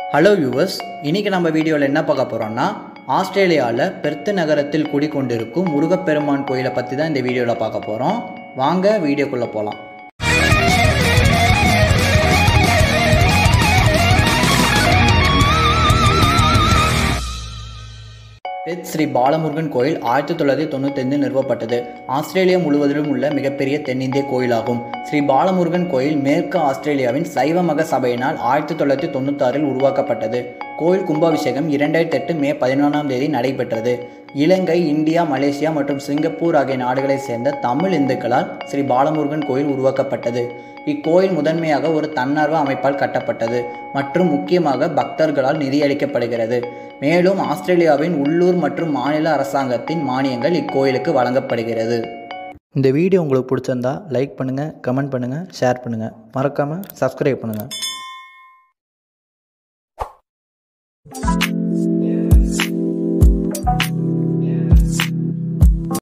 hello viewers இன்னைக்கு நம்ம வீடியோவில் என்ன பார்க்க போகிறோம்னா ஆஸ்திரேலியாவில் பெர்த் நகரத்தில் குடிக்கொண்டிருக்கும் முருகப்பெருமான் கோயிலை பற்றி தான் இந்த வீடியோவில் பார்க்க போகிறோம் வாங்க வீடியோக்குள்ளே போகலாம் பெத் ஸ்ரீ பாலமுருகன் கோயில் ஆயிரத்தி தொள்ளாயிரத்தி தொண்ணூத்தைந்து நிறுவப்பட்டது ஆஸ்திரேலியா முழுவதிலும் உள்ள மிகப்பெரிய தென்னிந்திய கோயிலாகும் ஸ்ரீ பாலமுருகன் கோயில் மேற்கு ஆஸ்திரேலியாவின் சைவ மக சபையினால் ஆயிரத்தி தொள்ளாயிரத்தி தொண்ணூத்தாறில் உருவாக்கப்பட்டது கோயில் கும்பாபிஷேகம் இரண்டாயிரத்தி எட்டு மே பதினொன்றாம் தேதி நடைபெற்றது இலங்கை இந்தியா மலேசியா மற்றும் சிங்கப்பூர் ஆகிய நாடுகளைச் சேர்ந்த தமிழ் இந்துக்களால் ஸ்ரீ பாலமுருகன் கோயில் உருவாக்கப்பட்டது இக்கோயில் முதன்மையாக ஒரு தன்னார்வ அமைப்பால் கட்டப்பட்டது மற்றும் முக்கியமாக பக்தர்களால் நிதியளிக்கப்படுகிறது மேலும் ஆஸ்திரேலியாவின் உள்ளூர் மற்றும் மாநில அரசாங்கத்தின் மானியங்கள் இக்கோயிலுக்கு வழங்கப்படுகிறது இந்த வீடியோ உங்களுக்கு பிடிச்சிருந்தா லைக் பண்ணுங்கள் கமெண்ட் பண்ணுங்கள் ஷேர் பண்ணுங்கள் மறக்காமல் சப்ஸ்கிரைப் பண்ணுங்கள்